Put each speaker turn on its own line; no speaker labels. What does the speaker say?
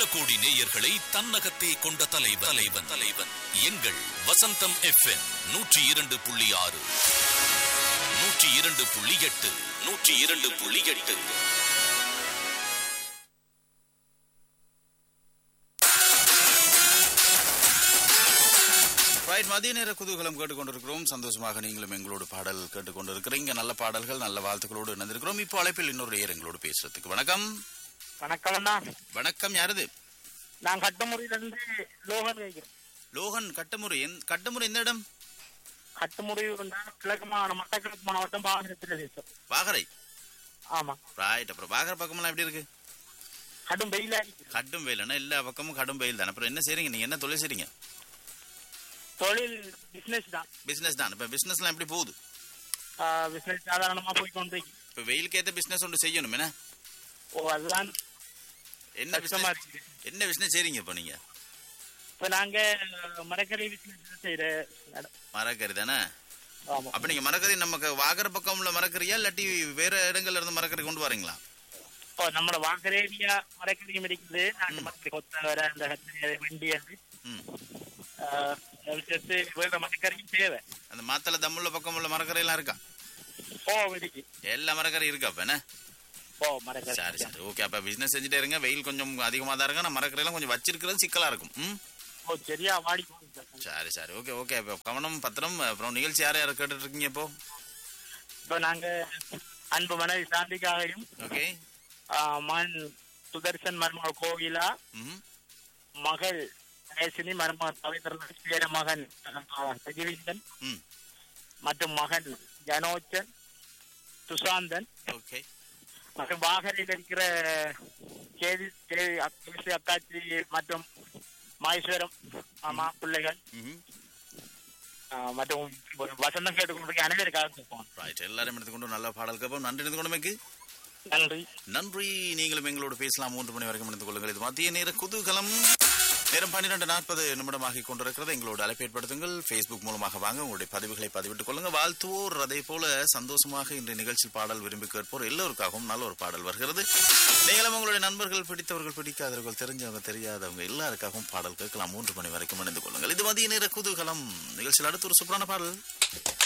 கோடி நேயர்களை தன்னகத்தே கொண்ட தலைவன் தலைவன் தலைவன் எங்கள் வசந்தம் எஃப்எம் நூற்றி இரண்டு புள்ளி ஆறு நூற்றி இரண்டு புள்ளி எட்டு நூற்றி இரண்டு புள்ளி எட்டு
ரைட் மதிய நேர குதூகலம் கேட்டுக்கொண்டிருக்கிறோம் சந்தோஷமாக நீங்களும் எங்களோடு பாடல் கேட்டுக்கொண்டிருக்கிறீங்க நல்ல பாடல்கள் நல்ல வாழ்த்துக்களோடு இணைந்திருக்கிறோம் இப்போ அழைப்பில் இன்னொரு நேயர் எங்களோடு பேசுறதுக்கு வணக்கம்
வணக்கம் அண்ணா
வணக்கம் யாரது
நான் கட்டுமுறையில இருந்து லோகன் கேட்கிறேன்
லோகன் கட்டமுறை எந்த- கட்டமுறை எந்த இடம்
கட்டுமுறை என்றால் கிழக்கு மாவட்டம் மட்டக்கிழக்கு மாவட்டம் பாகரத்தில் தேசம்
வாகரை
ஆமா
ரைட் அப்புறம் வாகர பக்கமெல்லாம் எப்படி இருக்கு
கடும் வெயிலா இருக்கு
கடும் வெயில்னா எல்லா பக்கமும் கடும் வெயில் தானே அப்புறம் என்ன செய்றீங்க நீங்க என்ன தொழில் செய்றீங்க
தொழில் பிசினஸ் தான்
பிசினஸ் தான் இப்ப பிசினஸ்லாம் எப்படி போகுது
பிசினஸ் சாதாரணமா போய் கொண்டிருக்கு
இப்ப வெயிலுக்கு ஏத்த பிசினஸ் ஒன்று செய்யணும் என்ன
ஓ அதுதான்
என்ன
கஷ்டமா
business-
இருக்குது
என்ன பிசினஸ் செய்றீங்க இப்போ நீங்க
இப்ப நாங்க மரக்கறி பிசினஸ் செய்யற இடம்.
மரக்கறி தானே
ஆமா
அப்ப நீங்க மரக்கறி நமக்கு வாகர பக்கம் உள்ள மரக்கறியா இல்லாட்டி வேற இடங்கள்ல இருந்து மரக்கறி கொண்டு வரீங்களா
இப்போ நம்மளோட வாக்கரேரியா மரக்கறியும் இருக்குது நாட்டு மரக்கறி கொத்தவரை அந்த கத்திரி வெண்டி அது
ம்
ஆஹ், அது சேர்த்து வேற மரக்கறியும் தேவை
அந்த மாத்தல தம்முள்ள பக்கம் உள்ள மரக்கறி எல்லாம் இருக்கா
ஓ இருக்கு
எல்லா மரக்கறி இருக்கா அப்ப என்ன
ஓ மரக்கறி
சரி சரி ஓகே அப்ப பிசினஸ் செஞ்சுட்டே இருங்க வெயில் கொஞ்சம் அதிகமா தான் இருக்கு ஆனா மரக்கறி எல்லாம் கொஞ்சம் வச்சிருக்கிறது சிக்கலா இருக்கும் ம்
ஓ சரியா வாடி போகுது.
சரி சரி ஓகே ஓகே இப்போ கவனம் பத்திரம் அப்புறம் நிகழ்ச்சி யார் யாரை கேட்டுட்டு இருக்கீங்க இப்போ
இப்போ நாங்க அன்பு மனைவி சாந்திக்காகவும்
ஓகே
ஆஹ், மகன் சுதர்சன் மருமகள் கோகிலா
ம்
மகள் நேசினி மருமகன் பவித்ரன் பேர மகன் ஆஹ், சஜீவிந்தன்
ம்
மற்றும் மகன் ஜனோச்சன் சுசாந்தன்
ஓகே
மற்றும் வாகரையில் இருக்கிற கேதி கேதி அக்கேசி அக்காச்சி மற்றும் மாயேஸ்வரம் மாமா பிள்ளைகள்
ம்
ஆஹ், மற்றும் ஒரு வசந்தம் கேட்டுக்கொண்டிருக்க அனைவருக்காக கேட்போம்
ரைட் எல்லாரும் எடுத்துக்கொண்டு நல்ல பாடல் கேட்போம் நன்றி எடுத்து கொண்டமைக்கு
நன்றி
நன்றி நீங்களும் எங்களோடு பேசலாம் மூன்று மணி வரைக்கும் இணைந்து கொள்ளுங்கள் இது மத்திய நேர குதூகலம் நேரம் பன்னிரெண்டு நாற்பது நிமிடமாகிக் கொண்டிருக்கிறது எங்களோடு அழைப்பு ஏற்படுத்துங்கள் ஃபேஸ்புக் மூலமாக வாங்க உங்களுடைய பதிவுகளை பதிவிட்டுக் கொள்ளுங்க வாழ்த்துவோர் அதே போல சந்தோஷமாக இன்றைய நிகழ்ச்சி பாடல் விரும்பி கேட்போர் எல்லோருக்காகவும் நல்ல ஒரு பாடல் வருகிறது நீங்களும் உங்களுடைய நண்பர்கள் பிடித்தவர்கள் பிடிக்காதவர்கள் தெரிஞ்சவங்க தெரியாதவங்க எல்லாருக்காகவும் பாடல் கேட்கலாம் மூன்று மணி வரைக்கும் இணைந்து கொள்ளுங்கள் இது மதிய நேர குதூகலம் நிகழ்ச்சியில் அடுத்து ஒரு சூப்பரான பாடல்